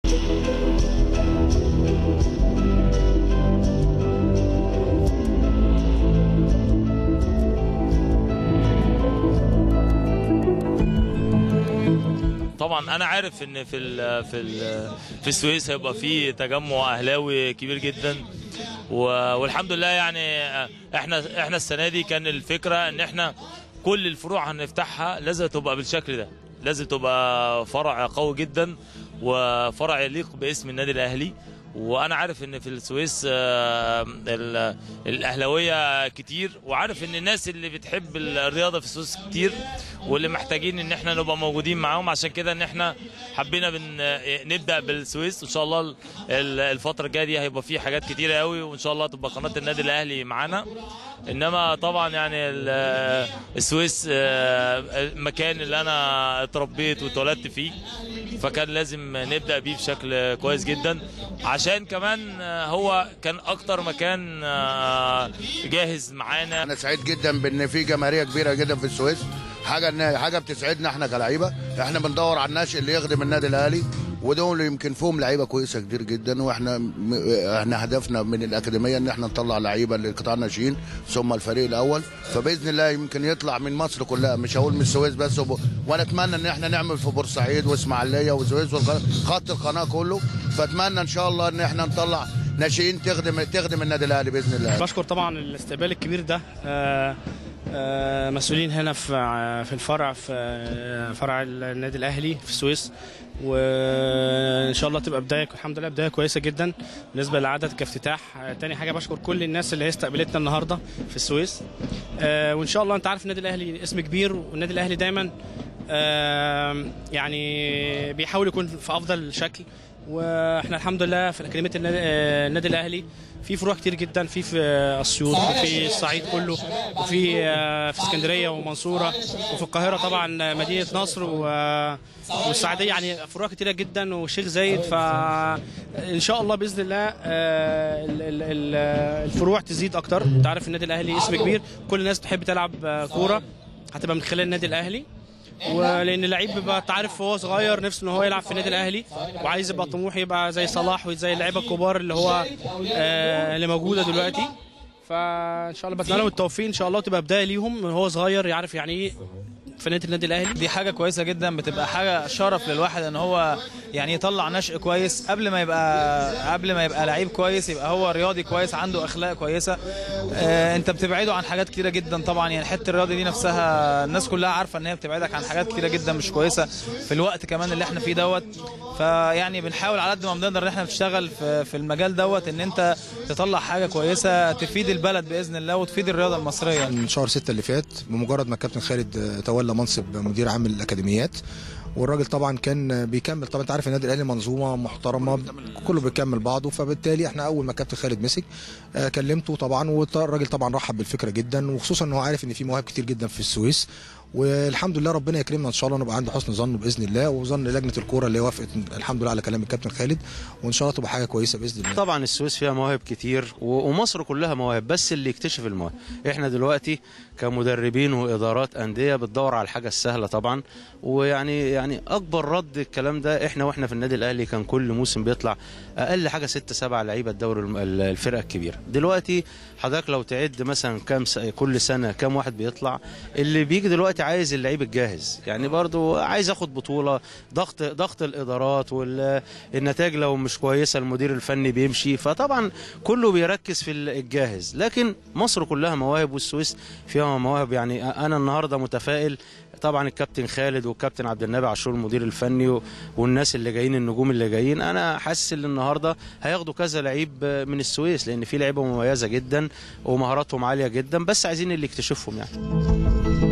طبعا انا عارف ان في ال في ال في السويس هيبقى في تجمع اهلاوي كبير جدا و- والحمد لله يعني احنا احنا السنه دي كان الفكره ان احنا كل الفروع هنفتحها لازم تبقى بالشكل ده لازم تبقى فرع قوي جدا وفرع يليق باسم النادي الاهلي وانا عارف ان في السويس آه، ال- الاهلاويه كتير وعارف ان الناس اللي بتحب الرياضه في السويس كتير واللي محتاجين ان احنا نبقى موجودين معاهم عشان كده ان احنا حبينا بن نبدا بالسويس وان شاء الله ال- الفتره الجايه دي هيبقى في حاجات كتيره قوي وان شاء الله تبقى قناه النادي الاهلي معانا انما طبعا يعني ال- السويس آه، المكان اللي انا اتربيت واتولدت فيه فكان لازم نبدا بيه بشكل كويس جدا عشان كمان آه، هو كان اكتر مكان آه، جاهز معانا انا سعيد جدا بان في جماهيريه كبيره جدا في السويس حاجه إن- حاجه بتسعدنا احنا كلعيبه احنا بندور على الناشئ اللي يخدم النادي الاهلي ودول يمكن فيهم لعيبه كويسه كتير جدا واحنا م- احنا هدفنا من الاكاديميه ان احنا نطلع لعيبه لقطاع الناشئين ثم الفريق الاول فباذن الله يمكن يطلع من مصر كلها مش هقول من السويس بس وب... وانا اتمنى ان احنا نعمل في بورسعيد واسماعيليه والسويس وخط القناه كله فاتمنى ان شاء الله ان احنا نطلع ناشئين تخدم تخدم النادي الاهلي باذن الله بشكر طبعا الاستقبال الكبير ده آه، آه، مسؤولين هنا في في الفرع في آه، فرع النادي الاهلي في السويس وان شاء الله تبقى بدايه الحمد لله بدايه كويسه جدا بالنسبه للعدد كافتتاح آه، تاني حاجه بشكر كل الناس اللي هي استقبلتنا النهارده في السويس آه، وان شاء الله انت عارف النادي الاهلي اسم كبير والنادي الاهلي دايما آه، يعني بيحاول يكون في افضل شكل واحنا الحمد لله في اكاديميه النادي, آه، النادي الاهلي في فروع كتير جدا في في اسيوط وفي الصعيد كله وفي آه، في اسكندريه ومنصوره وفي القاهره طبعا مدينه نصر و- والسعوديه يعني فروع كتيره جدا وشيخ زايد فان شاء الله باذن الله آه، ال- ال- ال- الفروع تزيد اكتر انت عارف النادي الاهلي اسم كبير كل الناس تحب تلعب آه، كوره هتبقى من خلال النادي الاهلي ولان اللعيب بيبقى انت عارف وهو صغير نفسه ان هو يلعب في النادي الاهلي وعايز يبقى طموح يبقى زي صلاح وزي اللعيبه الكبار اللي هو آه اللي موجوده دلوقتي فان شاء الله بتمنى لهم التوفيق ان شاء الله تبقى بدايه ليهم من هو صغير يعرف يعني ايه في نادي النادي الاهلي دي حاجة كويسة جدا بتبقى حاجة شرف للواحد ان هو يعني يطلع نشء كويس قبل ما يبقى قبل ما يبقى لعيب كويس يبقى هو رياضي كويس عنده اخلاق كويسة آه انت بتبعده عن حاجات كتيرة جدا طبعا يعني حتة الرياضي دي نفسها الناس كلها عارفة ان هي بتبعدك عن حاجات كتيرة جدا مش كويسة في الوقت كمان اللي احنا فيه دوت فيعني بنحاول على قد ما بنقدر ان احنا بنشتغل في في المجال دوت ان انت تطلع حاجة كويسة تفيد البلد باذن الله وتفيد الرياضة المصرية من شهر ستة اللي فات بمجرد ما الكابتن خالد آه، تولى منصب مدير عام الاكاديميات والراجل طبعا كان بيكمل طبعا انت عارف النادي الاهلي منظومه محترمه كله بيكمل بعضه فبالتالي احنا اول ما الكابتن خالد مسك آه، كلمته طبعا والراجل طبعا رحب بالفكره جدا وخصوصا ان هو عارف ان في مواهب كتير جدا في السويس والحمد لله ربنا يكرمنا ان شاء الله نبقى عند حسن ظن باذن الله وظن لجنه الكوره اللي وافقت الحمد لله على كلام الكابتن خالد وان شاء الله تبقى حاجه كويسه باذن الله طبعا السويس فيها مواهب كتير و- ومصر كلها مواهب بس اللي يكتشف المواهب احنا دلوقتي كمدربين وادارات انديه بتدور على الحاجه السهله طبعا ويعني يعني اكبر رد الكلام ده احنا واحنا في النادي الاهلي كان كل موسم بيطلع اقل حاجه ستة سبعة لعيبه الدوري الم- ال- الفرقه الكبيره دلوقتي حضرتك لو تعد مثلا كام س... كل سنه كام واحد بيطلع اللي بيجي دلوقتي عايز اللعيب الجاهز يعني برضو عايز ياخد بطوله ضغط ضغط الادارات والنتائج لو مش كويسه المدير الفني بيمشي فطبعا كله بيركز في ال- الجاهز لكن مصر كلها مواهب والسويس فيها مواهب يعني انا النهارده متفائل طبعا الكابتن خالد والكابتن عبد النبي عاشور المدير الفني و- والناس اللي جايين النجوم اللي جايين انا حاسس ان النهارده هياخدوا كذا لعيب من السويس لان في لعيبه مميزه جدا ومهاراتهم عاليه جدا بس عايزين اللي يكتشفهم يعني